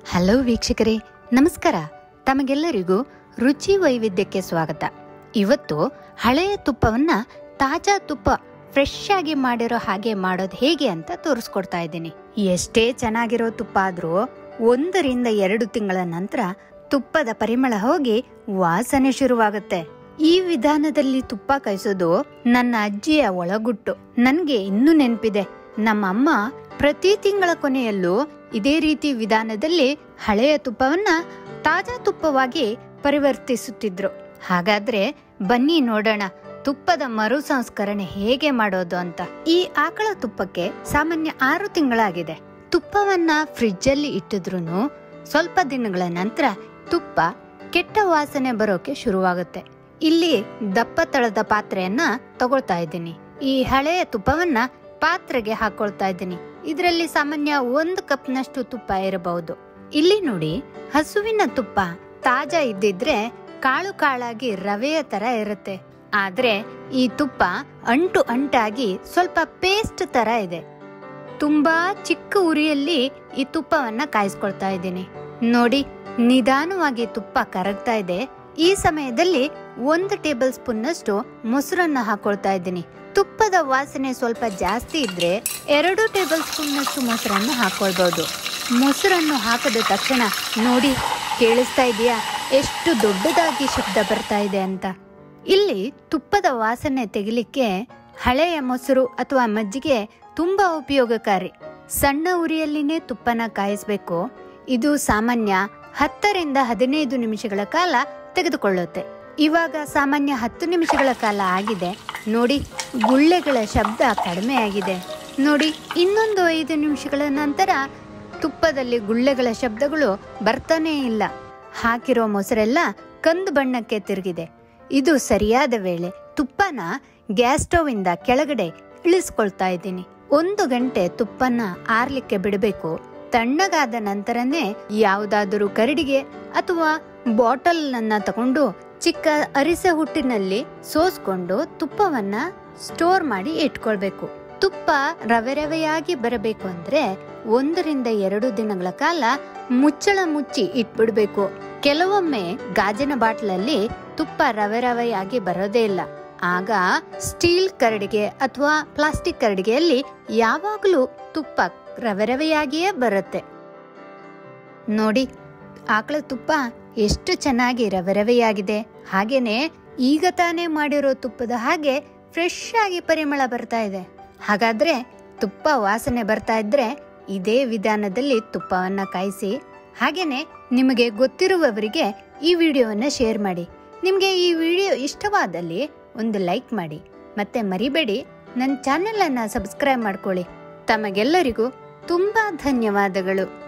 hello ವೀಕ್ಷಕರೇ ನಮಸ್ಕಾರ ತಮಗೆಲ್ಲರಿಗೂ ರುಚಿ ವೈವಿಧ್ಯಕ್ಕೆ ಸ್ವಾಗತ ಇವತ್ತು ಹಳೆಯ ತುಪ್ಪವನ್ನ ತಾಜಾ ತುಪ್ಪ ಫ್ರೆಶ್ ಆಗಿ ಮಾಡಿರೋ ಹಾಗೆ ಮಾಡೋದು ಹೇಗೆ ಅಂತ ತೋರಿಸ್ಕೊಡ್ತಾ ಇದ್ದೀನಿ ಎಷ್ಟೇ ಚೆನ್ನಾಗಿರೋ ತುಪ್ಪ ಆದ್ರೂ ಒಂದರಿಂದ ಎರಡು ತಿಂಗಳ ನಂತರ ತುಪ್ಪದ ಪರಿಮಳ ಹೋಗಿ ವಾಸನೆ ಶುರುವಾಗುತ್ತೆ ಈ ವಿಧಾನದಲ್ಲಿ ತುಪ್ಪ ಕಾಯಿಸೋದು ನನ್ನ ಅಜ್ಜಿಯ ಒಳಗುಟ್ಟು ನನ್ಗೆ ಇನ್ನೂ ನೆನಪಿದೆ ನಮ್ಮ ಅಮ್ಮ ಪ್ರತಿ ತಿಂಗಳ ಕೊನೆಯಲ್ಲೂ ಇದೇ ರೀತಿ ವಿಧಾನದಲ್ಲಿ ಹಳೆಯ ತುಪ್ಪವನ್ನ ತಾಜಾ ತುಪ್ಪವಾಗಿ ಪರಿವರ್ತಿಸುತ್ತಿದ್ರು ಹಾಗಾದ್ರೆ ಬನ್ನಿ ನೋಡೋಣ ತುಪ್ಪದ ಮರು ಸಂಸ್ಕರಣೆ ಹೇಗೆ ಮಾಡೋದು ಅಂತ ಈ ಆಕಳ ತುಪ್ಪಕ್ಕೆ ಸಾಮಾನ್ಯ ಆರು ತಿಂಗಳಾಗಿದೆ ತುಪ್ಪವನ್ನ ಫ್ರಿಡ್ಜ್ ಅಲ್ಲಿ ಇಟ್ಟಿದ್ರು ಸ್ವಲ್ಪ ದಿನಗಳ ನಂತರ ತುಪ್ಪ ಕೆಟ್ಟ ವಾಸನೆ ಬರೋಕೆ ಶುರುವಾಗುತ್ತೆ ಇಲ್ಲಿ ದಪ್ಪ ತಳದ ಪಾತ್ರೆಯನ್ನ ತಗೊಳ್ತಾ ಇದ್ದೀನಿ ಈ ಹಳೆಯ ತುಪ್ಪವನ್ನ ಪಾತ್ರೆಗೆ ಹಾಕೊಳ್ತಾ ಇದ್ದೀನಿ ಇದರಲ್ಲಿ ಸಾಮಾನ್ಯ ಒಂದು ಕಪ್ನಷ್ಟು ತುಪ್ಪ ಇರಬಹುದು ಇಲ್ಲಿ ನೋಡಿ ಹಸುವಿನ ತುಪ್ಪ ತಾಜಾ ಇದ್ದಿದ್ರೆ ಕಾಳು ಕಾಳಾಗಿ ರವೆಯ ತರ ಇರುತ್ತೆ ಆದ್ರೆ ಈ ತುಪ್ಪ ಅಂಟು ಅಂಟಾಗಿ ಸ್ವಲ್ಪ ಪೇಸ್ಟ್ ತರ ಇದೆ ತುಂಬಾ ಚಿಕ್ಕ ಉರಿಯಲ್ಲಿ ಈ ತುಪ್ಪವನ್ನ ಕಾಯಿಸ್ಕೊಳ್ತಾ ಇದ್ದೀನಿ ನೋಡಿ ನಿಧಾನವಾಗಿ ತುಪ್ಪ ಕರಗ್ತಾ ಇದೆ ಈ ಸಮಯದಲ್ಲಿ ಒಂದು ಟೇಬಲ್ ಸ್ಪೂನ್ ನಷ್ಟು ಮೊಸರನ್ನ ಹಾಕೊಳ್ತಾ ಇದ್ದೀನಿ ತುಪ್ಪದ ವಾಸನೆ ಸ್ವಲ್ಪ ಜಾಸ್ತಿ ಇದ್ರೆ ಎರಡು ಟೇಬಲ್ ಸ್ಪೂನ್ ನಷ್ಟು ಮೊಸರನ್ನು ಹಾಕೊಳ್ಬಹುದು ಮೊಸರನ್ನು ಹಾಕದ ತಕ್ಷಣ ನೋಡಿ ಕೇಳಿಸ್ತಾ ಇದೆಯಾ ಎಷ್ಟು ದೊಡ್ಡದಾಗಿ ಶಬ್ದ ಬರ್ತಾ ಇದೆ ಅಂತ ಇಲ್ಲಿ ತುಪ್ಪದ ವಾಸನೆ ತೆಗಿಲಿಕ್ಕೆ ಹಳೆಯ ಮೊಸರು ಅಥವಾ ಮಜ್ಜಿಗೆ ತುಂಬಾ ಉಪಯೋಗಕಾರಿ ಸಣ್ಣ ಉರಿಯಲ್ಲಿನೇ ತುಪ್ಪನ ಕಾಯಿಸ್ಬೇಕು ಇದು ಸಾಮಾನ್ಯ ಹತ್ತರಿಂದ ಹದಿನೈದು ನಿಮಿಷಗಳ ಕಾಲ ತೆಗೆದುಕೊಳ್ಳುತ್ತೆ ಇವಾಗ ಸಾಮಾನ್ಯ ಹತ್ತು ನಿಮಿಷಗಳ ಕಾಲ ಆಗಿದೆ ನೋಡಿ ಗುಳ್ಳೆಗಳ ಶಬ್ದ ಕಡಿಮೆ ಆಗಿದೆ ನೋಡಿ ಇನ್ನೊಂದು ಐದು ನಿಮಿಷಗಳ ನಂತರ ತುಪ್ಪದಲ್ಲಿ ಗುಳ್ಳೆಗಳ ಶಬ್ದಗಳು ಬರ್ತಾನೇ ಇಲ್ಲ ಹಾಕಿರೋ ಮೊಸರೆಲ್ಲ ಕಂದು ಬಣ್ಣಕ್ಕೆ ತಿರುಗಿದೆ ಇದು ಸರಿಯಾದ ವೇಳೆ ತುಪ್ಪನ ಗ್ಯಾಸ್ ಸ್ಟವ್ ಇಂದ ಕೆಳಗಡೆ ಇಳಿಸ್ಕೊಳ್ತಾ ಇದ್ದೀನಿ ಒಂದು ಗಂಟೆ ತುಪ್ಪನ ಆರ್ಲಿಕ್ಕೆ ಬಿಡಬೇಕು ತಣ್ಣಗಾದ ನಂತರನೇ ಯಾವುದಾದರೂ ಕರಡಿಗೆ ಅಥವಾ ಬಾಟಲ್ ಅನ್ನ ತಗೊಂಡು ಚಿಕ್ಕ ಅರಿಸೆ ಹುಟ್ಟಿನಲ್ಲಿ ಸೋಸ್ಕೊಂಡು ತುಪ್ಪವನ್ನ ಸ್ಟೋರ್ ಮಾಡಿ ಇಟ್ಕೊಳ್ಬೇಕು ತುಪ್ಪ ರವೆ ರವೆಯಾಗಿ ಬರಬೇಕು ಅಂದ್ರೆ ಒಂದರಿಂದ ಎರಡು ದಿನಗಳ ಕಾಲ ಮುಚ್ಚಳ ಮುಚ್ಚಿ ಇಟ್ಬಿಡ್ಬೇಕು ಕೆಲವೊಮ್ಮೆ ಗಾಜಿನ ಬಾಟ್ಲಲ್ಲಿ ತುಪ್ಪ ರವೆ ರವೆಯಾಗಿ ಬರೋದೇ ಇಲ್ಲ ಆಗ ಸ್ಟೀಲ್ ಕರಡಿಗೆ ಅಥವಾ ಪ್ಲಾಸ್ಟಿಕ್ ಕರಡಿಗೆಯಲ್ಲಿ ಯಾವಾಗಲೂ ತುಪ್ಪ ರವೆ ರವೆಯಾಗಿಯೇ ಬರುತ್ತೆ ನೋಡಿ ಆಕಳ ತುಪ್ಪ ಎಷ್ಟು ಚೆನ್ನಾಗಿ ರವೆ ರವೆಯಾಗಿದೆ ಹಾಗೇನೆ ಈಗ ತಾನೇ ಮಾಡಿರೋ ತುಪ್ಪದ ಹಾಗೆ ಫ್ರೆಶ್ ಆಗಿ ಪರಿಮಳ ಬರ್ತಾ ಇದೆ ಹಾಗಾದ್ರೆ ತುಪ್ಪ ವಾಸನೆ ಬರ್ತಾ ಇದ್ರೆ ಇದೇ ವಿಧಾನದಲ್ಲಿ ತುಪ್ಪವನ್ನ ಕಾಯಿಸಿ ಹಾಗೇನೆ ನಿಮಗೆ ಗೊತ್ತಿರುವವರಿಗೆ ಈ ವಿಡಿಯೋವನ್ನ ಶೇರ್ ಮಾಡಿ ನಿಮಗೆ ಈ ವಿಡಿಯೋ ಇಷ್ಟವಾದಲ್ಲಿ ಒಂದು ಲೈಕ್ ಮಾಡಿ ಮತ್ತೆ ಮರಿಬೇಡಿ ನನ್ನ ಚಾನೆಲ್ ಅನ್ನ ಸಬ್ಸ್ಕ್ರೈಬ್ ಮಾಡ್ಕೊಳ್ಳಿ ತಮಗೆಲ್ಲರಿಗೂ ತುಂಬಾ ಧನ್ಯವಾದಗಳು